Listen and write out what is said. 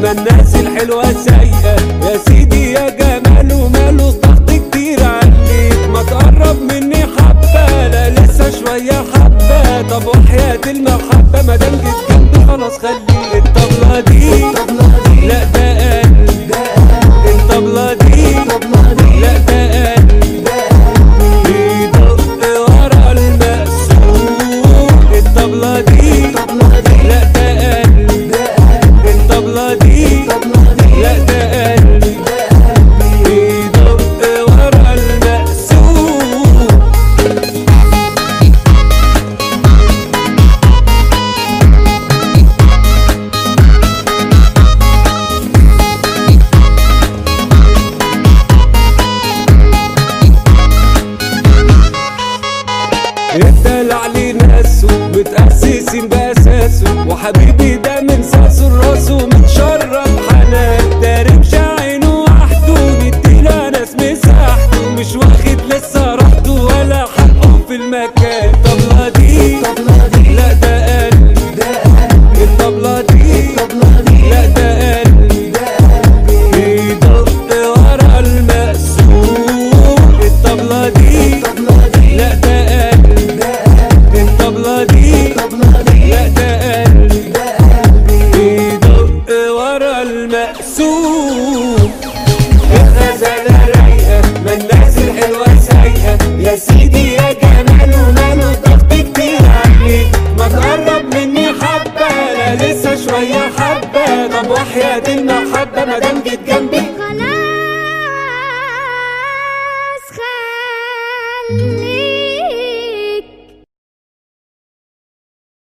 ما الناس الحلوة سايقة يا سيدي يا جمال وماله ضغط كتير عليك ما تقرب مني حبة لا لسه شوية حبة طب وحياة المحبة ما دام جيت جنبي خلاص خلي الطبلة دي لا ده قلب الطبلة دي لا ده قلب بيدق ورا المقسوم الطبلة دي لا ده قلب الطبلة دي لا ده قلب بيدق ورا المقسوم الدلع ليه ناسه متأسسين بأساسه وحبيبي ده من ساسه لراسه متشرب حنان دارب عينه وحده نديله ناس مساحته مش واخد لسه راحته ولا حقه في المكان الطبلة دي لا ده قلب الطبلة دي لا ده قلب بيدق ورا المقسوم الطبلة دي لا ده قلب الطبلة دي لا ده قلب بيدق ورا المقسوم الغزالة رايقة ما الناس الحلوة سايقة يا سيدي يا جمال وماله ضغط كتير عليك ما تقرب مني حبة لا لسه شوية حبة طب وحياة المحبة ما دام جيت جنبي